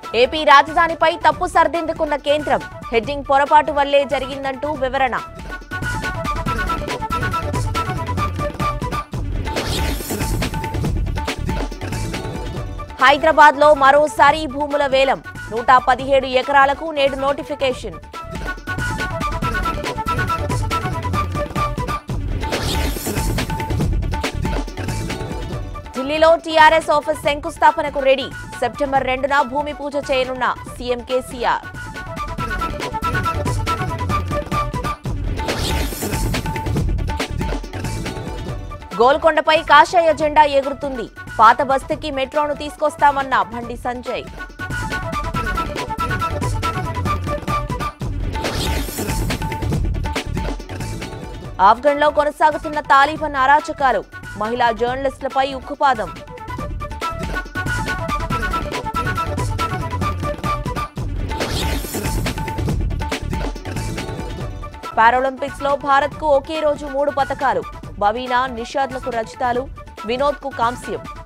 AP రాజధానిపై తప్పు సర్దిందుకున్న కేంద్రం heading పొరపాటు వల్లే జరిగిందంటూ వివరణ హైదరాబాద్ లో మరోసారి భూముల వేలం నూట పదిహేడు ఎకరాలకు నేడు నోటిఫికేషన్ ఢిల్లీలో టీఆర్ఎస్ ఆఫీస్ శంకుస్థాపనకు రెడీ సెప్టెంబర్ రెండున భూమి పూజ చేయనున్న సీఎం కేసీఆర్ గోల్కొండపై కాషాయ జెండా ఎగురుతుంది పాత బస్తీకి మెట్రోను తీసుకొస్తామన్న బండి సంజయ్ ఆఫ్ఘన్లో కొనసాగుతున్న తాలిబాన్ అరాచకాలు మహిళా జర్నలిస్టులపై ఉక్కుపాదం పారాలింపిక్స్ లో భారత్ కు ఒకే రోజు మూడు పతకాలు బవీనా నిషాద్లకు రజితాలు వినోద్ కు కాంస్యం